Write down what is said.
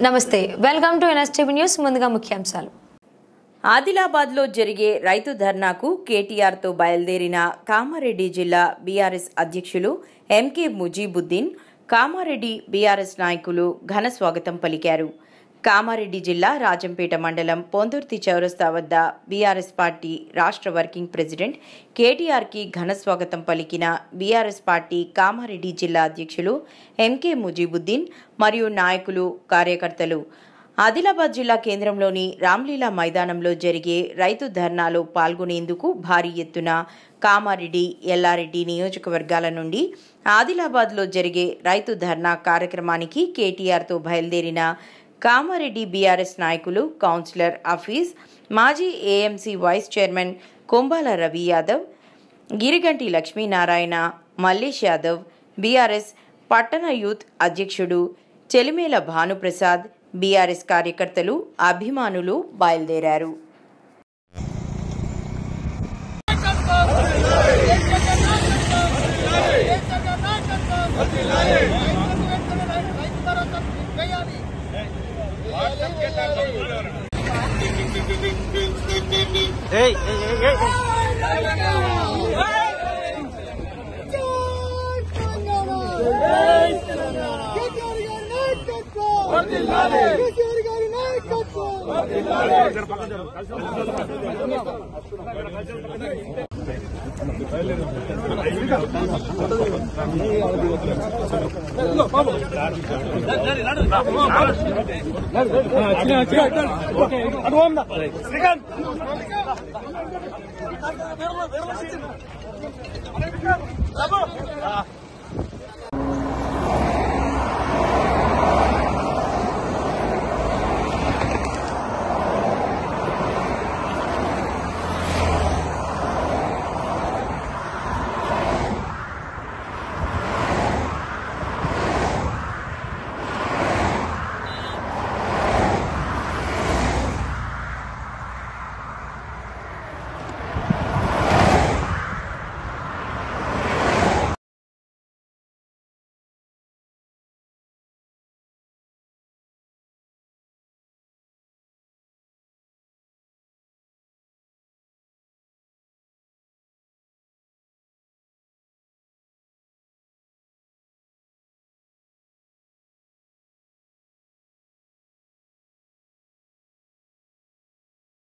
నమస్తే welcome to NSTV news ముందుగా ముఖ్యాంశాలు ఆదిలాబాద్లో జరిగే రైతు ధర్నాకు కేటీఆర్తో బయలుదేరిన కామారెడ్డి జిల్లా బీఆర్ఎస్ అధ్యక్షులు ఎంకే ముజీబుద్దీన్ కామారెడ్డి బీఆర్ఎస్ నాయకులు ఘన స్వాగతం పలికారు కామారెడ్డి జిల్లా రాజంపేట మండలం పొందుర్తి చౌరస్తా వద్ద బీఆర్ఎస్ పార్టీ రాష్ట్ర వర్కింగ్ ప్రెసిడెంట్ కేటీఆర్కి ఘన స్వాగతం పలికిన బీఆర్ఎస్ పార్టీ కామారెడ్డి జిల్లా అధ్యక్షులు ఎంకే ముజీబుద్దీన్ మరియు నాయకులు కార్యకర్తలు ఆదిలాబాద్ జిల్లా కేంద్రంలోని రామ్లీలా మైదానంలో జరిగే రైతు ధర్నాలో పాల్గొనేందుకు భారీ ఎత్తున కామారెడ్డి ఎల్లారెడ్డి నియోజకవర్గాల నుండి ఆదిలాబాద్లో జరిగే రైతు ధర్నా కార్యక్రమానికి కేటీఆర్తో బయలుదేరిన కామారెడ్డి బీఆర్ఎస్ నాయకులు కౌన్సిలర్ అఫీజ్ మాజీ AMC vice chairman Kombala Ravi Yadav Giriganti Lakshminarayana Mallesh Yadav BRS పట్టణ యూత్ అధ్యక్షుడు చెలిమేల భానుప్రసాద్ బీఆర్ఎస్ కార్యకర్తలు అభిమానులు బయలుదేరారు ఏయ్ ఏయ్ ఏయ్ ఏయ్ శ్రీకాంత్